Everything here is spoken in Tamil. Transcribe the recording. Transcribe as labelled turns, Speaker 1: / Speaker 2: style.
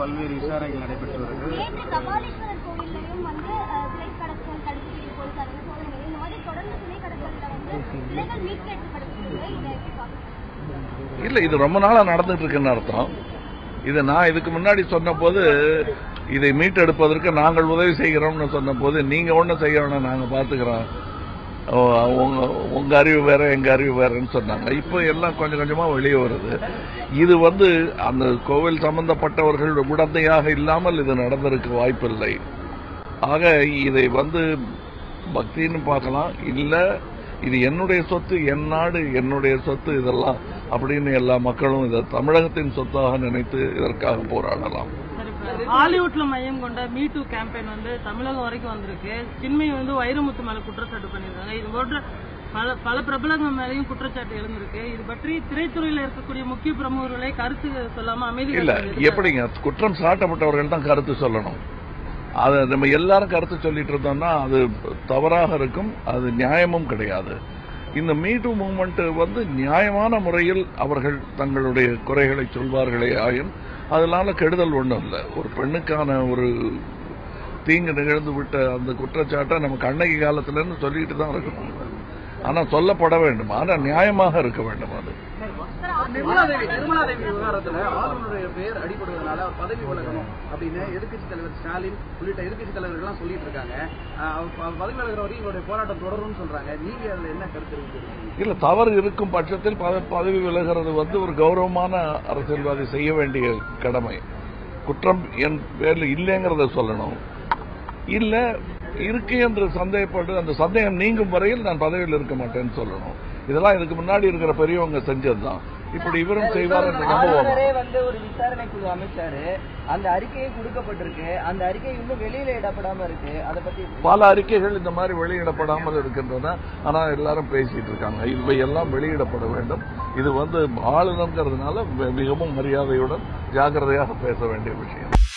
Speaker 1: பல்வேறு விசாரணைகள் நடைபெற்று வருகிறது
Speaker 2: நேற்று கபாலீஸ்வரர் கோவில்லையும் வந்து அஹ், சிலை கடத்தல் தடுப்பு பிரிவு போலீசார் வந்து சோதனை இந்த மாதிரி தொடர்ந்து சிலை கடத்தல்ல வந்து சிலைகள் மீட்கப்படுகிறது இதை எப்படி பார்க்கணும்
Speaker 3: இல்லை இது ரொம்ப நாளாக நடந்துட்டு இருக்குன்னு அர்த்தம் இதை நான் இதுக்கு முன்னாடி சொன்னபோது இதை மீட்டெடுப்பதற்கு நாங்கள் உதவி செய்கிறோம்னு சொன்னபோது நீங்கள் ஒன்றும் செய்ய வேணாம் நாங்கள் பார்த்துக்கிறோம் ஓ, உங்க உங்க அறிவு வேற எங்க அறிவு வேறன்னு சொன்னாங்க இப்போ எல்லாம் கொஞ்சம் கொஞ்சமா வெளியே வருது இது வந்து அந்த கோவில் சம்பந்தப்பட்டவர்கள் உடந்தையாக இல்லாமல் இது நடந்திருக்க வாய்ப்பில்லை ஆக இதை வந்து பக்தின்னு பார்க்கலாம் இல்ல இது என்னுடைய சொத்து என் நாடு என்னுடைய சொத்து இதெல்லாம் அப்படின்னு எல்லா மக்களும் இதை தமிழகத்தின் சொத்தாக நினைத்து இதற்காக போராடலாம்
Speaker 4: சரி, இப்ப ஹாலிவுட்ல மையம் கொண்ட மீ டூ கேம்பெயின் வந்து தமிழகம் வரைக்கும் வந்திருக்கு சின்மை வந்து வைரமுத்து மேல குற்றச்சாட்டு பண்ணியிருக்காங்க இது போன்ற பல பல பிரபலங்கள் மேலேயும் குற்றச்சாட்டு எழுந்திருக்கு இது பற்றி திரைத்துறையில இருக்கக்கூடிய முக்கிய பிரமுகர்களை கருத்து சொல்லாம அமைதி
Speaker 3: இல்ல
Speaker 4: காத்து இருக்காங்க.
Speaker 3: எப்படிங்க குற்றம் சாட்டப்பட்டவர்கள் தான் கருத்து சொல்லணும் அதை நம்ம எல்லாரும் கருத்து சொல்லிட்டு இருந்தோம்னா அது தவறாக இருக்கும் அது நியாயமும் கிடையாது இந்த மீட்டு மூமெண்ட் வந்து நியாயமான முறையில் அவர்கள் தங்களுடைய குறைகளை சொல்வார்களே ஆயின் அதனால கெடுதல் ஒன்றும் இல்லை ஒரு பெண்ணுக்கான ஒரு தீங்கு நிகழ்ந்து விட்ட அந்த குற்றச்சாட்டை நம்ம கண்ணகி காலத்துல இருந்து சொல்லிட்டு தான் இருக்கணும் ஆனா சொல்லப்பட வேண்டும் ஆனா நியாயமாக இருக்க வேண்டும் அது
Speaker 1: நிர்மலா தேவி நிர்மலா தேவி விவகாரத்துல ஆளுநருடைய பெயர் அடிபடுவதனால அவர் பதவி விலகணும் அப்படின்னு எதிர்க்கட்சி தலைவர் ஸ்டாலின் உள்ளிட்ட எதிர்க்கட்சி தலைவர்கள்லாம் சொல்லிட்டு இருக்காங்க ஆஹ் அவர் அவர் பதவி விலகிற வரையும் எங்களுடைய போராட்டம் தொடரும்னு சொல்றாங்க நீங்க அதுல என்ன கருத்து தெரிவிக்கிறீங்க
Speaker 3: இல்ல தவறு இருக்கும் பட்சத்தில் பத- பதவி விலகிறது வந்து ஒரு கௌரவமான அரசியல்வாதி செய்ய வேண்டிய கடமை குற்றம் என் பேர்ல இல்லைங்கிறத சொல்லணும் இல்ல இருக்கு என்று சந்தேகப்பட்டு அந்த சந்தேகம் நீங்கும் வரையில் நான் பதவியில் இருக்க மாட்டேன்னு சொல்லணும் இதெல்லாம் இதுக்கு முன்னாடி இருக்கிற பெரியவங்க செஞ்சதுதான் இப்படி இவரும் செய்வார் என்று நம்புவோம்
Speaker 5: ஆளுநரே வந்து ஒரு விசாரணை குழு அமைச்சாரு அந்த அறிக்கையை கொடுக்கப்பட்டிருக்கு அந்த அறிக்கை இன்னும் வெளியில இடப்படாம இருக்கு அதை பத்தி
Speaker 3: பல அறிக்கைகள் இந்த மாதிரி வெளியிடப்படாமல் இருக்கின்றன ஆனா எல்லாரும் பேசிட்டு இருக்காங்க இவை எல்லாம் வெளியிடப்பட வேண்டும் இது வந்து ஆளுநர்ங்கிறதுனால மிகவும் மரியாதையுடன் ஜாக்கிரதையாக பேச வேண்டிய விஷயம்